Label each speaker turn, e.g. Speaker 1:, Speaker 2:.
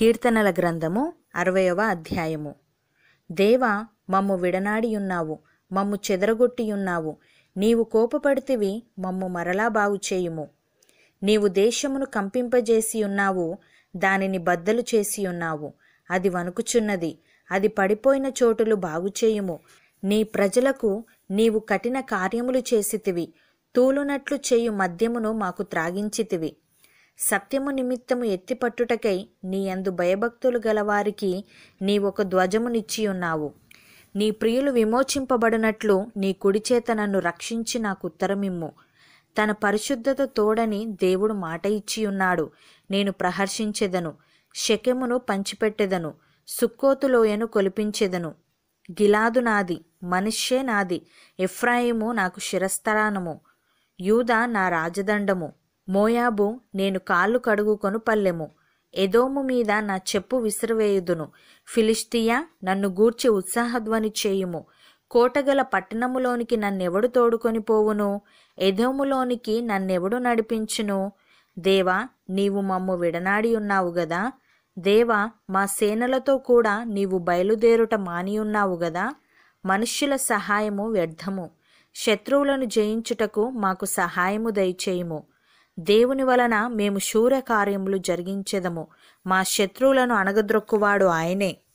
Speaker 1: కీర్తనల గ్రంథము అరవయవ అధ్యాయము దేవా మమ్ము విడనాడియున్నావు మమ్ము చెదరగొట్టియున్నావు నీవు కోపపడితివి మమ్ము మరలా బాగు చేయుము నీవు దేశమును కంపింపజేసి ఉన్నావు దానిని బద్దలు చేసి ఉన్నావు అది వణుకుచున్నది అది పడిపోయిన చోటులు బాగుచేయుము నీ ప్రజలకు నీవు కఠిన కార్యములు చేసితివి తూలునట్లు చేయు మద్యమును మాకు త్రాగించితివి సత్యము నిమిత్తము ఎత్తిపట్టుటకై నీ యందు భయభక్తులు గలవారికి నీవొక ధ్వజమునిచ్చి ఉన్నావు నీ ప్రియులు విమోచింపబడినట్లు నీ కుడిచేత నన్ను రక్షించి నాకు ఉత్తరమిమ్ము తన పరిశుద్ధత తోడని దేవుడు మాట ఇచ్చి ఉన్నాడు నేను ప్రహర్షించెదను శకెమును పంచిపెట్టెదను సుక్కోతులోయను కొలిపించెదను గిలాదు నాది మనుష్యే నాది ఎఫ్రాయిము నాకు శిరస్థానము యూదా నా రాజదండము మోయాబు నేను కాళ్ళు కడుగుకొను పల్లెము ఎదోము మీద నా చెప్పు విసిరివేయుదును ఫిలిష్తియా నన్ను గూర్చి ఉత్సాహధ్వని చేయుము కోటగల పట్టణములోనికి నన్నెవడు తోడుకొని పోవును ఎదోములోనికి నన్నెవడు నడిపించును దేవా నీవు మమ్ము విడనాడి ఉన్నావు గదా దేవా మా సేనలతో కూడా నీవు బయలుదేరుట మానియున్నావు గదా మనుష్యుల సహాయము వ్యర్థము శత్రువులను జయించుటకు మాకు సహాయము దయచేయుము దేవుని వలన మేము శూర కార్యములు జరిగించెదము మా శత్రువులను అణగద్రొక్కువాడు ఆయనే